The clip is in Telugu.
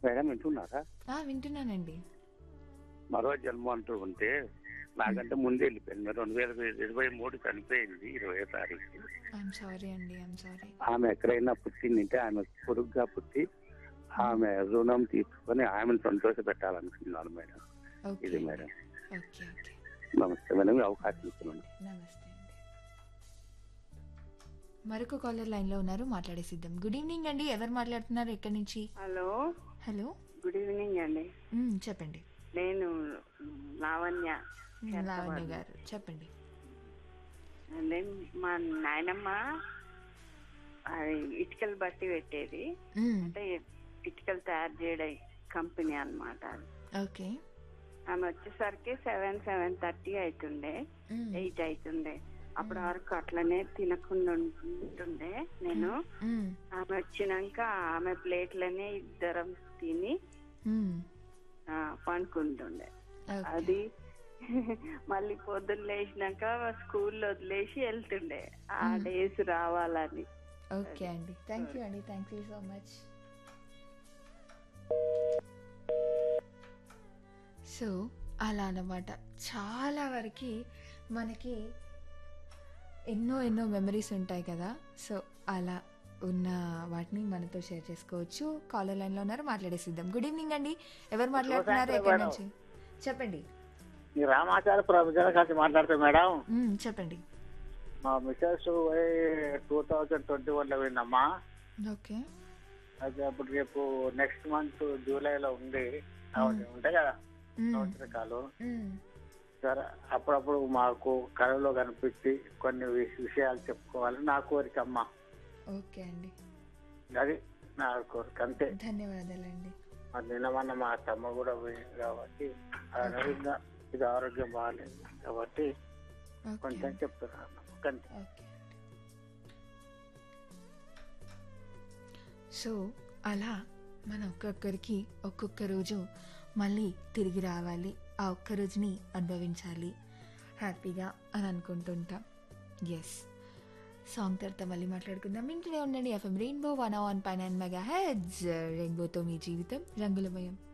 మేడం వింటున్నారా ఆ, వింటున్నానండి మరో జన్మ అంటూ ఉంటే నాకంటే ముందే వెళ్ళిపోయింది రెండు వేల ఇరవై మూడు చనిపోయింది ఇరవై తారీఖు ఐఎమ్ సారీ అండి ఐఎమ్ సారీ ఆమె ఎక్కడైనా పుట్టిందంటే ఆమె పొరుగ్గా పుట్టి ఆమె రుణం తీసుకొని ఆమెను సంతోష పెట్టాలనుకున్నాను మేడం ఓకే ఇది మేడం ఓకే ఓకే నమస్తే మేడం ఈ అవకాశం ఇస్తున్నాను నమస్తే అండి మరొక కాలర్ లైన్లో ఉన్నారు మాట్లాడేసిద్దాం గుడ్ ఈవినింగ్ అండి ఎవరు మాట్లాడుతున్నారు ఎక్కడి నుంచి హలో హలో గుడ్ ఈవినింగ్ అండి మ్, చెప్పండి నేను లావణ్య మ్, లావణ్య గారు చెప్పండి అదే మా నాయనమ్మ అది ఇటుకలు బట్టి పెట్టేది మ్, అంటే ఇటుకలు తయారు చేయడం కంపెనీ అన్నమాట అది ఓకే ఆమె వచ్చేసరికి సెవెన్ సెవెన్ థర్టీ అవుతుండే మ్, ఎయిట్ అవుతుండే అప్పటి వరకు అట్లనే తినకుండా ఉంటుండే నేను మ్, ఆమె వచ్చినాక ఆమె ప్లేట్లనే ఇద్దరం తిని మ్, ఆ, పండుకుంటుండే ఓకే. అది మళ్ళీ పొద్దున్న లేచినాక స్కూల్లో వదిలేసి వెళ్తుండే ఆ డేస్ రావాలని ఓకే అండి థ్యాంక్ యూ అండి thank you so much so అలా అన్నమాట చాలా వరకు మనకి ఎన్నో ఎన్నో మెమరీస్ ఉంటాయి కదా సో అలా ఉన్న వాటిని మనతో షేర్ చేసుకోవచ్చు కాలర్ లైన్లో ఉన్నారు మాట్లాడేసిద్దాం గుడ్ ఈవినింగ్ అండి ఎవరు మాట్లాడుతున్నారు ఎక్కడి నుంచి చెప్పండి ఈ రామాచార ప్రొఫెసర్ కలిసి మాట్లాడుతా మేడం మ్మ్, చెప్పండి మా Mrs two thousand twenty one లో పోయిందమ్మా ఓకే అయితే అప్పుడు రేపు నెక్స్ట్ మంత్ జూలైలో ఉంది అవన్నీ ఉంటాయి కదా మ్మ్, సంవత్సరకాలు మ్మ్, సరే అప్పుడప్పుడు మాకు కళలో కనిపించి కొన్ని విష- విషయాలు చెప్పుకోవాలని నా కోరిక అమ్మా ఓకే అండి అది నా కోరిక అంతే ధన్యవాదాలండి మరి నిన్న మొన్న మా తమ్మ కూడా పోయింది కాబట్టి ఆరోగ్యంగా ఇది ఆరోగ్యం బాగాలేదు కాబట్టి ఓకే కొంచెం అండి. చెప్తున్నాను కంటే ఓకే సో అలా మన ఒక్కొక్కరికి ఒక్కొక్క రోజు మళ్ళీ తిరిగి రావాలి ఆ ఒక్క రోజుని అనుభవించాలి హ్యాపీగా అని అనుకుంటుంటాం ఎస్ సాంగ్ తర్వాత మళ్ళీ మాట్లాడుకుందాం ఇంటనే ఉండండి ఎఫ్ఎం రెయిన్బో వన్ వన్ పైన మెగా హెడ్స్ రెయిన్బోతో మీ జీవితం రంగులమయం